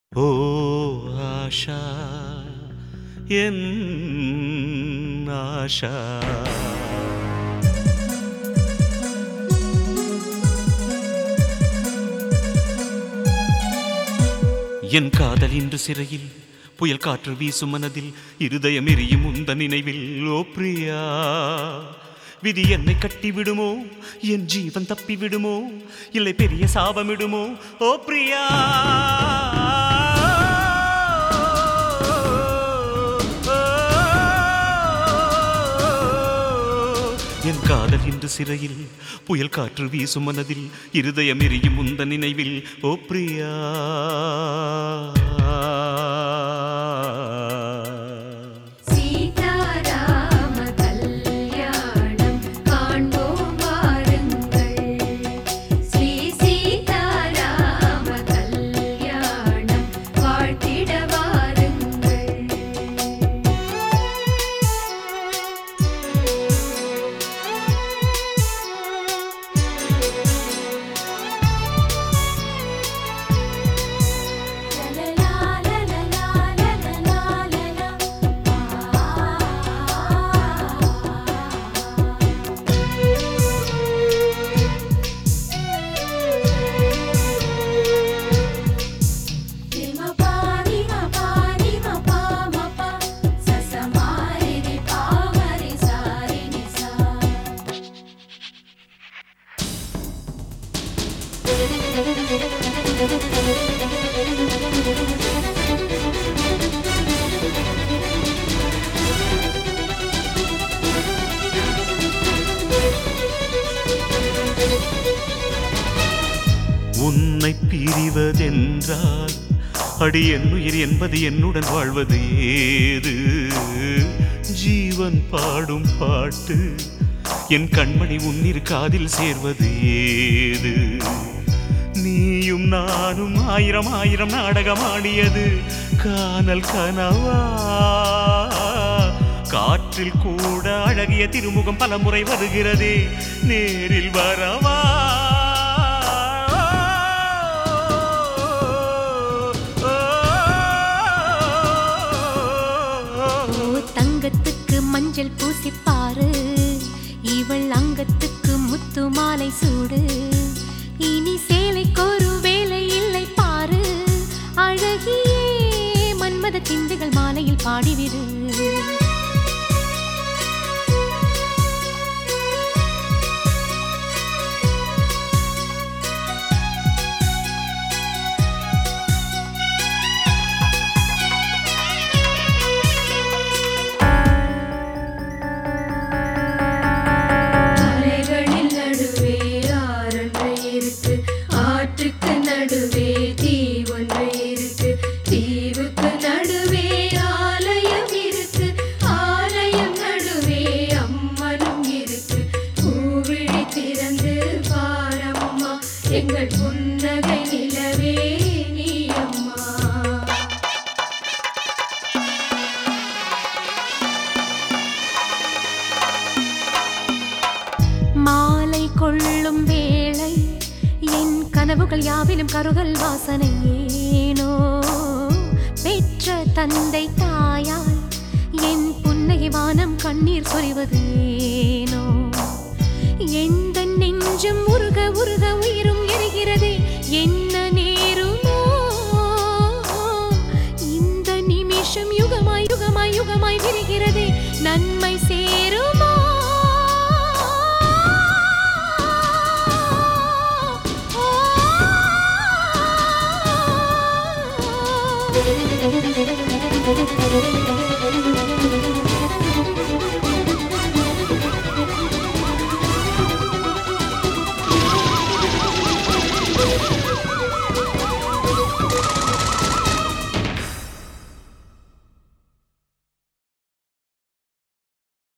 ஓ ஆஷா என் ஆஷா என் காதல் இன்று சிறையில் புயல் காற்று வீசும் மனதில் இருதயம் எரியும் உந்த நினைவில் ஓ பிரியா விதி என்னை கட்டி விடுமோ என் ஜீவன் தப்பி விடுமோ இல்லை பெரிய சாபமிடுமோ ஓ பிரியா என் காதல் இன்று சிறையில் புயல் காற்று வீசும் மனதில் இருதயம் எரியும் உந்த நினைவில் ஓ பிரியா சீதாராம கல்யாணம் காண்போம் வாருங்கள் ஸ்ரீ சீதாராம கல்யாணம் வாழ்த்திட வாருங்கள் லலலா லலலா லலலா லலா நிம பாரி ம பாரி ம பா ம பா சச மாரி ரி பா மரி சாரி நி சா உன்னை பிரிவதென்றால் அடி என் உயிர் என்பது என்னுடன் வாழ்வது ஏது ஜீவன் பாடும் பாட்டு என் கண்மணி உன்னிரு காதில் சேர்வது ஏது நீயும் நானும் ஆயிரம் ஆயிரம் நாடகமாடியது காணல் கனவா காற்றில் கூட அழகிய திருமுகம் பலமுறை வருகிறதே நேரில் வரவா ஓ தங்கத்துக்கு மஞ்சள் பூசிப்பாரு இவள் அங்கத்துக்கு முத்து மாலை சூடு இனி சேலைக்கு ஒரு வேலை இல்லை பாரு அழகியே மன்மத திண்டுகள் மாலையில் பாடிவிடு அலைகளில் நடுவே ஆறொன்று இருக்கு ஆற்றுக்கு நடுவே தீ ஒன்று இருக்கு தீவுக்கு நடுவே ஆலயம் இருக்கு ஆலயம் நடுவே அம்மனும் இருக்கு பூவிழி திறந்து பாரம்மா எங்கள் புன்னகை நிலவே நீ அம்மா மாலை கொள்ளும் வேளை என் கனவுகள் யாவிலும் கருகல் வாசனை ஏனோ பெற்ற தந்தை தாயாய் என் புன்னகை வானம் கண்ணீர் சொரிவது ஏனோ எந்த நெஞ்சம் உருக உருக உயிரும் எரிகிறதே என்ன நேருமோ இந்த நிமிஷம் யுகமாய் யுகமாய் யுகமாய் விரிகிறதே நன்மை சேருமோ